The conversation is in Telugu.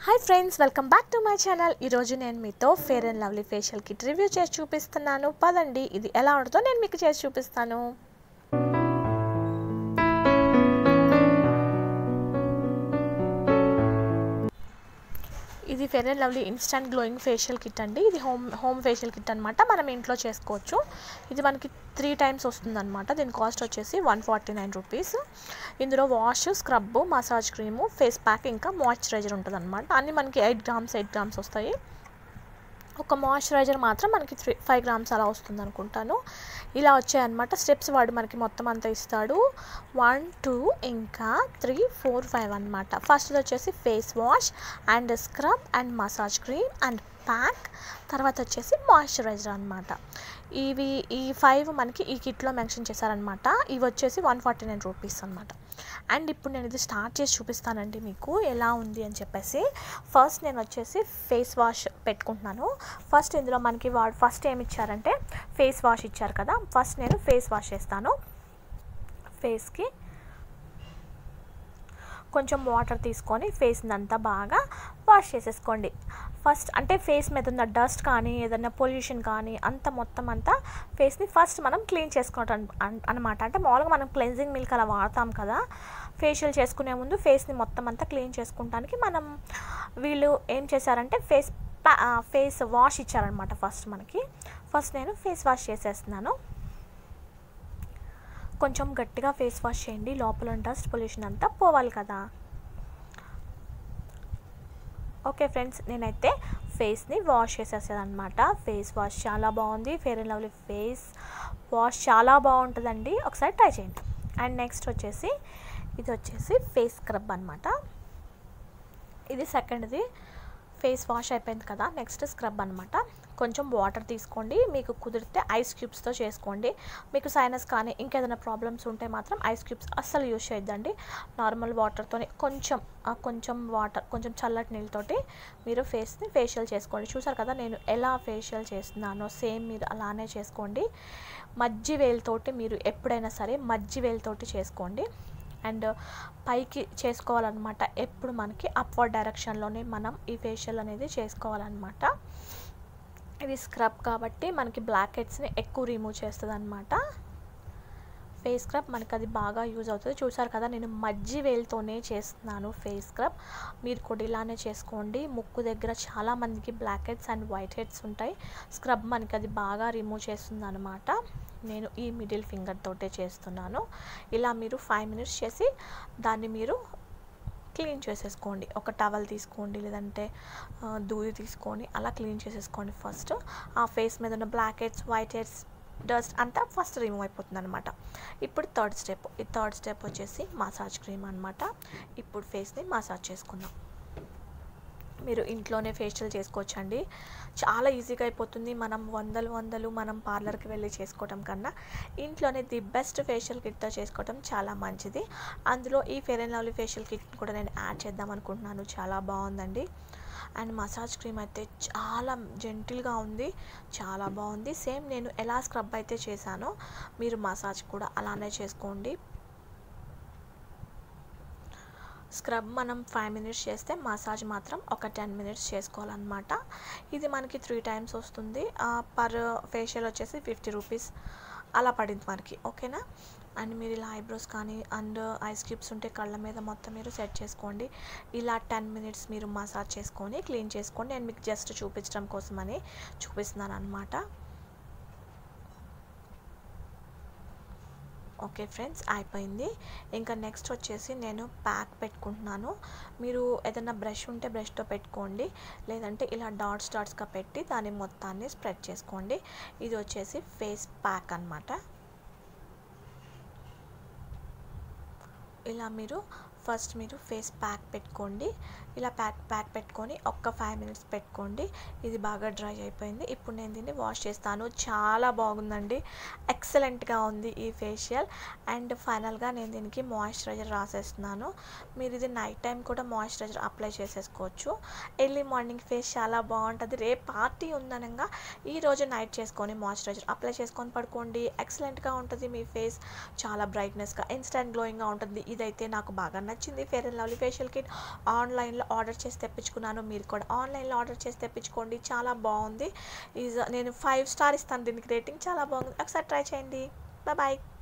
hi friends welcome back to my channel ఈరోజు నేను మీతో Fair and Lovely facial kit review చేసి చూపిస్తున్నాను పదండి ఇది ఎలా ఉంటుందో నేను మీకు చేసి చూపిస్తాను ఇది Fair and Lovely instant glowing facial kit అండి ఇది హోమ్ హోమ్ ఫేషియల్ కిట్ అనమాట మనం ఇంట్లో చేసుకోవచ్చు ఇది మనకి త్రీ టైమ్స్ వస్తుందన్నమాట దీని కాస్ట్ వచ్చేసి వన్ ఫార్టీ నైన్ రూపీస్ ఇందులో wash scrub massage cream face pack ఇంకా మాయిశ్చరైజర్ ఉంటుంది అనమాట అన్నీ మనకి ఎయిట్ గ్రామ్స్ ఎయిట్ గ్రామ్స్ వస్తాయి ఒక మాయిశ్చరైజర్ మాత్రం మనకి త్రీ ఫైవ్ గ్రామ్స్ అలా వస్తుంది అనుకుంటాను ఇలా వచ్చాయన్నమాట స్టెప్స్ వాడు మనకి మొత్తం అంతా ఇస్తాడు వన్ టూ ఇంకా త్రీ ఫోర్ ఫైవ్ అనమాట ఫస్ట్ వచ్చేసి face wash and scrub and massage cream and pack తర్వాత వచ్చేసి మాయిశ్చరైజర్ అనమాట ఇవి ఈ ఫైవ్ మనకి ఈ కిట్లో మెన్షన్ చేశారనమాట ఇవి వచ్చేసి వన్ ఫార్టీ నైన్ రూపీస్ అనమాట అండ్ ఇప్పుడు నేను ఇది స్టార్ట్ చేసి చూపిస్తానండి మీకు ఎలా ఉంది అని చెప్పేసి ఫస్ట్ నేను వచ్చేసి ఫేస్ వాష్ పెట్టుకుంటున్నాను ఫస్ట్ ఇందులో మనకి వాడు ఫస్ట్ ఏమి ఇచ్చారంటే ఫేస్ వాష్ ఇచ్చారు కదా ఫస్ట్ నేను ఫేస్ వాష్ చేస్తాను ఫేస్కి కొంచెం వాటర్ తీసుకొని ఫేస్ని అంతా బాగా వాష్ చేసేసుకోండి ఫస్ట్ అంటే ఫేస్ మీద ఉన్న డస్ట్ కానీ ఏదైనా పొల్యూషన్ కానీ అంత మొత్తం అంతా ఫేస్ని ఫస్ట్ మనం క్లీన్ చేసుకోవటం అనమాట అంటే మామూలుగా మనం క్లెన్జింగ్ మిల్క్ అలా వాడతాం కదా ఫేషియల్ చేసుకునే ముందు ఫేస్ని మొత్తం అంతా క్లీన్ చేసుకుంటానికి మనం వీళ్ళు ఏం చేశారంటే ఫేస్ ఫేస్ వాష్ ఇచ్చారనమాట ఫస్ట్ మనకి ఫస్ట్ నేను ఫేస్ వాష్ చేసేస్తున్నాను కొంచెం గట్టిగా ఫేస్ వాష్ చేయండి లోపల డస్ట్ పొల్యూషన్ అంతా పోవాలి కదా ఓకే ఫ్రెండ్స్ నేనైతే ఫేస్ని వాష్ చేసేసాను అనమాట ఫేస్ వాష్ చాలా బాగుంది Fair and Lovely face wash చాలా బాగుంటుందండి ఒకసారి ట్రై చేయండి అండ్ నెక్స్ట్ వచ్చేసి ఇది వచ్చేసి ఫేస్ స్క్రబ్ అనమాట ఇది సెకండ్ది ఫేస్ వాష్ అయిపోయింది కదా నెక్స్ట్ స్క్రబ్ అనమాట కొంచెం వాటర్ తీసుకోండి మీకు కుదిరితే ఐస్ క్యూబ్స్తో చేసుకోండి మీకు సైనస్ కానీ ఇంకేదైనా ప్రాబ్లమ్స్ ఉంటే మాత్రం ఐస్ క్యూబ్స్ అస్సలు యూజ్ చేయొద్దండి నార్మల్ వాటర్తోనే కొంచెం కొంచెం వాటర్ కొంచెం చల్లటి నీళ్ళతోటి మీరు ఫేస్ని ఫేషియల్ చేసుకోండి చూసారు కదా నేను ఎలా ఫేషియల్ చేస్తున్నానో సేమ్ మీరు అలానే చేసుకోండి మజ్జి వేలుతోటి మీరు ఎప్పుడైనా సరే మజ్జి వేలుతోటి చేసుకోండి అండ్ పైకి చేసుకోవాలన్నమాట ఎప్పుడు మనకి అప్వర్డ్ డైరెక్షన్లోనే మనం ఈ ఫేషియల్ అనేది చేసుకోవాలన్నమాట ఇది స్క్రబ్ కాబట్టి మనకి బ్లాక్ హెడ్స్ని ఎక్కువ రిమూవ్ చేస్తుంది అనమాట ఫేస్ స్క్రబ్ మనకి అది బాగా యూజ్ అవుతుంది చూసారు కదా నేను మజ్జి వేలుతోనే చేస్తున్నాను ఫేస్ స్క్రబ్ మీరు కూడా ఇలానే చేసుకోండి ముక్కు దగ్గర చాలా మందికి blackheads and whiteheads ఉంటాయి స్క్రబ్ మనకి అది బాగా రిమూవ్ చేస్తుంది అనమాట నేను ఈ మిడిల్ ఫింగర్ తోటే చేస్తున్నాను ఇలా మీరు ఫైవ్ మినిట్స్ చేసి దాన్ని మీరు క్లీన్ చేసేసుకోండి ఒక టవల్ తీసుకోండి లేదంటే దూది తీసుకొని అలా క్లీన్ చేసేసుకోండి ఫస్ట్ ఆ ఫేస్ మీద ఉన్న blackheads whiteheads dust అంతా ఫస్ట్ రిమూవ్ అయిపోతుంది అనమాట ఇప్పుడు థర్డ్ స్టెప్ ఈ థర్డ్ స్టెప్ వచ్చేసి మసాజ్ క్రీమ్ అనమాట ఇప్పుడు ఫేస్ని మసాజ్ చేసుకుందాం మీరు ఇంట్లోనే ఫేషియల్ చేసుకోవచ్చండి చాలా ఈజీగా అయిపోతుంది మనం వందలు వందలు మనం పార్లర్కి వెళ్ళి చేసుకోవటం కన్నా ఇంట్లోనే ది బెస్ట్ ఫేషియల్ కిట్తో చేసుకోవటం చాలా మంచిది అందులో ఈ Fair and Lovely facial kit కూడా నేను యాడ్ చేద్దాం అనుకుంటున్నాను చాలా బాగుందండి అండ్ మసాజ్ క్రీమ్ అయితే చాలా జెంటిల్గా ఉంది చాలా బాగుంది సేమ్ నేను ఎలా స్క్రబ్ అయితే చేశానో మీరు మసాజ్ కూడా అలానే చేసుకోండి స్క్రబ్ మనం ఫైవ్ మినిట్స్ చేస్తే మసాజ్ మాత్రం ఒక టెన్ మినిట్స్ చేసుకోవాలన్నమాట ఇది మనకి త్రీ టైమ్స్ వస్తుంది పర్ ఫేషియల్ వచ్చేసి ఫిఫ్టీ రూపీస్ అలా పడింది మనకి ఓకేనా అండ్ మీరు ఇలా ఐబ్రోస్ కానీ అండ్ ఐస్ క్యూబ్స్ ఉంటే కళ్ళ మీద మొత్తం మీరు సెట్ చేసుకోండి ఇలా టెన్ మినిట్స్ మీరు మసాజ్ చేసుకొని క్లీన్ చేసుకోండి నేను మీకు జస్ట్ చూపించడం కోసమని చూపిస్తున్నాను అనమాట ఓకే ఫ్రెండ్స్ అయిపోయింది ఇంకా నెక్స్ట్ వచ్చేసి నేను ప్యాక్ పెట్టుకుంటున్నాను మీరు ఏదైనా బ్రష్ ఉంటే బ్రష్తో పెట్టుకోండి లేదంటే ఇలా డాట్స్ డాట్స్గా పెట్టి దాన్ని మొత్తాన్ని స్ప్రెడ్ చేసుకోండి ఇది వచ్చేసి ఫేస్ ప్యాక్ అనమాట ఇలా మీరు ఫస్ట్ మీరు ఫేస్ ప్యాక్ పెట్టుకోండి ఇలా ప్యాక్ ప్యాక్ పెట్టుకొని ఒక్క ఫైవ్ మినిట్స్ పెట్టుకోండి ఇది బాగా డ్రై అయిపోయింది ఇప్పుడు నేను దీన్ని వాష్ చేస్తాను చాలా బాగుందండి ఎక్సలెంట్గా ఉంది ఈ ఫేషియల్ అండ్ ఫైనల్గా నేను దీనికి మాయిశ్చరైజర్ రాసేస్తున్నాను మీరు ఇది నైట్ టైం కూడా మాయిశ్చరైజర్ అప్లై చేసేసుకోవచ్చు ఎర్లీ మార్నింగ్ ఫేస్ చాలా బాగుంటుంది రేపు పార్టీ ఉందనగా ఈరోజు నైట్ చేసుకొని మాయిశ్చరైజర్ అప్లై చేసుకొని పడుకోండి ఎక్సలెంట్గా ఉంటుంది మీ ఫేస్ చాలా బ్రైట్నెస్గా ఇన్స్టెంట్ గ్లోయింగ్గా ఉంటుంది ఇదైతే నాకు బాగా నచ్చింది Fair and Lovely facial kit ఆన్లైన్లో ఆర్డర్ చేసి తెప్పించుకున్నాను మీరు కూడా ఆన్లైన్లో ఆర్డర్ చేసి తెప్పించుకోండి చాలా బాగుంది ఈజ్ నేను ఫైవ్ స్టార్ ఇస్తాను దీనికి రేటింగ్ చాలా బాగుంది ఒకసారి ట్రై చేయండి బాయ్